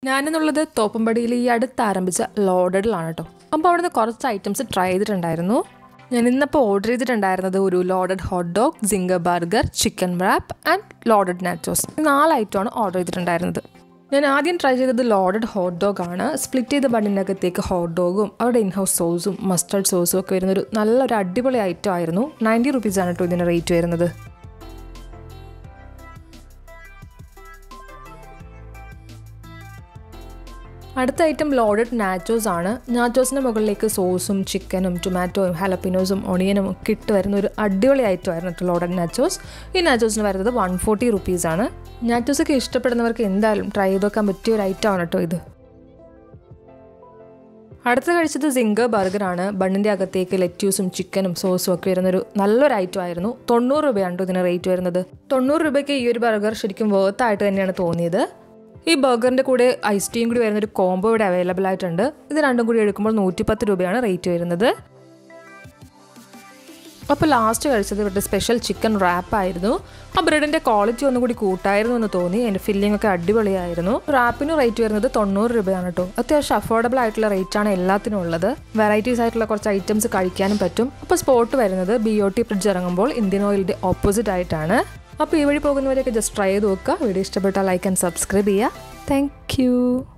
ഞാനെന്നുള്ളത് തോപ്പുംപടിയിൽ ഈ അടുത്ത് ആരംഭിച്ച ലോഡഡിലാണ് കേട്ടോ അപ്പോൾ അവിടുന്ന് കുറച്ച് ഐറ്റംസ് ട്രൈ ചെയ്തിട്ടുണ്ടായിരുന്നു ഞാൻ ഇന്നിപ്പോൾ ഓർഡർ ചെയ്തിട്ടുണ്ടായിരുന്നത് ഒരു loaded hot dog Zinger burger chicken wrap and loaded nachos ഈ നാല് ഐറ്റമാണ് ഓർഡർ ചെയ്തിട്ടുണ്ടായിരുന്നത് ഞാൻ ആദ്യം ട്രൈ ചെയ്തത് ലോഡഡ് ഹോട്ട് ഡോഗ് ആണ് സ്പ്ലിറ്റ് ചെയ്ത ബണ്ണിനകത്തേക്ക് ഹോട്ട് ഡോഗും അവിടെ ഇൻഹൗസ് സോസും മസ്റ്റർഡ് സോസും ഒക്കെ വരുന്നൊരു നല്ലൊരു അടിപൊളി ഐറ്റം ആയിരുന്നു നയൻറ്റി റുപ്പീസാണ് കേട്ടോ ഇതിൻ്റെ റേറ്റ് വരുന്നത് അടുത്ത ഐറ്റം ലോഡഡ് നാച്ചോസ് ആണ് നാച്ചോസിൻ്റെ മുകളിലേക്ക് സോസും ചിക്കനും ടൊമാറ്റോയും ഹലപ്പിനോസും ഒണിയനും ഒക്കെ ഇട്ട് വരുന്ന ഒരു അടിപൊളി ഐറ്റം ആയിരുന്നു കേട്ടോ ലോഡഡ് നാച്ചോസ് ഈ നാച്ചോസിന് വരുന്നത് വൺ ഫോർട്ടി റുപ്പീസാണ് നാച്ചോസൊക്കെ ഇഷ്ടപ്പെടുന്നവർക്ക് എന്തായാലും ട്രൈ ചെയ്ത് നോക്കാൻ പറ്റിയ ഒരു ഐറ്റം ആണ് കേട്ടോ ഇത് അടുത്ത കഴിച്ചത് സിംഗർ ബർഗറാണ് ബണ്ണിൻ്റെ അകത്തേക്ക് ലെറ്റ്യൂസും ചിക്കനും സോസും ഒക്കെ വരുന്നൊരു നല്ലൊരു ഐറ്റം ആയിരുന്നു തൊണ്ണൂറ് രൂപയാണ് ഇതിന് റേറ്റ് വരുന്നത് തൊണ്ണൂറ് രൂപയ്ക്ക് ഈ ഒരു ബർഗർ ശരിക്കും വേർത്തായിട്ട് തന്നെയാണ് തോന്നിയത് ഈ ബർഗറിൻ്റെ കൂടെ ഐസ് ടീയും കൂടി വരുന്നൊരു കോംബോ ഇവിടെ അവൈലബിൾ ആയിട്ടുണ്ട് ഇത് രണ്ടും കൂടി എടുക്കുമ്പോൾ നൂറ്റിപ്പത്ത് രൂപയാണ് റേറ്റ് വരുന്നത് അപ്പോൾ ലാസ്റ്റ് കഴിച്ചത് ഇവരുടെ സ്പെഷ്യൽ ചിക്കൻ റാപ്പ് ആയിരുന്നു ആ ബ്രെഡിൻ്റെ ക്വാളിറ്റി ഒന്നും കൂടി കൂട്ടായിരുന്നു എന്ന് തോന്നി എൻ്റെ ഫില്ലിംഗ് ഒക്കെ അടിപൊളിയായിരുന്നു റാപ്പിന് റേറ്റ് വരുന്നത് തൊണ്ണൂറ് രൂപയാണ് കേട്ടോ അത്യാവശ്യം അഫോർഡബിൾ ആയിട്ടുള്ള റേറ്റ് ആണ് എല്ലാത്തിനും ഉള്ളത് വെറൈറ്റീസ് ആയിട്ടുള്ള കുറച്ച് ഐറ്റംസ് കഴിക്കാനും പറ്റും അപ്പോൾ സ്പോട്ട് വരുന്നത് ബി ഒ ടി ഫ്രിഡ്ജ് ഇറങ്ങുമ്പോൾ ഇന്ത്യൻ ഓയിലിൻ്റെ ഓപ്പോസിറ്റ് ആയിട്ടാണ് അപ്പോൾ ഈ വഴി പോകുന്നവരെയൊക്കെ ജസ്റ്റ് ട്രൈ ചെയ്ത് നോക്കുക വീഡിയോ ഇഷ്ടപ്പെട്ടാൽ ലൈക്ക് ആൻഡ് സബ്സ്ക്രൈബ് ചെയ്യുക താങ്ക്